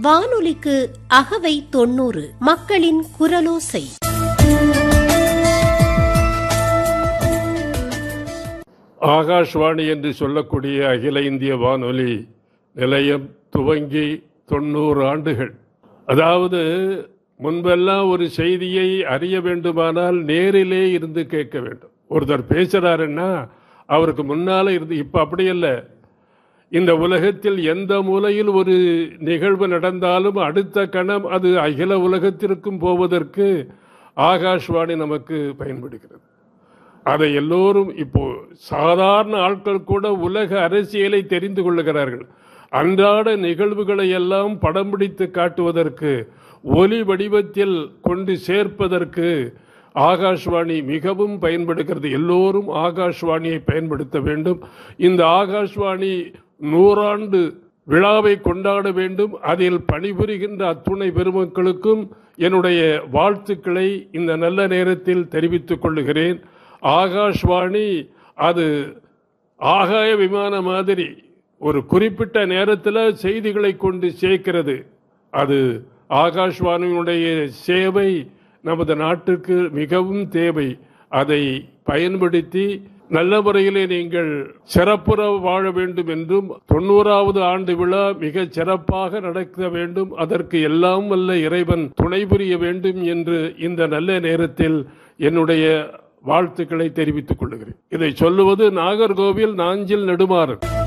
வானொலிக்கு அகவை தொண்ணூறு மக்களின் குரலோசை ஆகாஷ்வாணி என்று சொல்லக்கூடிய அகில இந்திய வானொலி நிலையம் துவங்கி தொண்ணூறு ஆண்டுகள் அதாவது முன்பெல்லாம் ஒரு செய்தியை அறிய வேண்டுமானால் நேரிலே இருந்து கேட்க வேண்டும் ஒருத்தர் பேசுறாருன்னா அவருக்கு முன்னால இருந்து இப்ப அப்படி இல்லை இந்த உலகத்தில் எந்த மூலையில் ஒரு நிகழ்வு நடந்தாலும் அடுத்த கணம் அது அகில உலகத்திற்கும் போவதற்கு ஆகாஷ்வாணி நமக்கு பயன்படுகிறது அதை எல்லோரும் இப்போ சாதாரண ஆட்கள் கூட உலக அரசியலை தெரிந்து கொள்ளுகிறார்கள் அன்றாட நிகழ்வுகளை எல்லாம் படம் பிடித்து காட்டுவதற்கு ஒலி வடிவத்தில் கொண்டு சேர்ப்பதற்கு ஆகாஷ்வாணி மிகவும் பயன்படுகிறது எல்லோரும் ஆகாஷ்வாணியை பயன்படுத்த வேண்டும் இந்த ஆகாஷ்வாணி நூறாண்டு விழாவை கொண்டாட வேண்டும் அதில் பணிபுரிகின்ற அத்துணை பெருமக்களுக்கும் என்னுடைய வாழ்த்துக்களை இந்த நல்ல நேரத்தில் தெரிவித்துக் கொள்ளுகிறேன் ஆகாஷ்வாணி அது ஆகாய விமான மாதிரி ஒரு குறிப்பிட்ட நேரத்தில் செய்திகளை கொண்டு சேர்க்கிறது அது ஆகாஷ்வாணியினுடைய சேவை நமது நாட்டுக்கு மிகவும் தேவை அதை பயன்படுத்தி நல்ல முறையிலே நீங்கள் சிறப்புற வாழ வேண்டும் என்றும் தொண்ணூறாவது ஆண்டு விழா மிக சிறப்பாக நடக்க வேண்டும் அதற்கு எல்லாம் வல்ல இறைவன் துணை புரிய வேண்டும் என்று இந்த நல்ல நேரத்தில் என்னுடைய வாழ்த்துக்களை தெரிவித்துக் கொள்கிறேன் இதை சொல்லுவது நாகர்கோவில் நாஞ்சில் நெடுமாறன்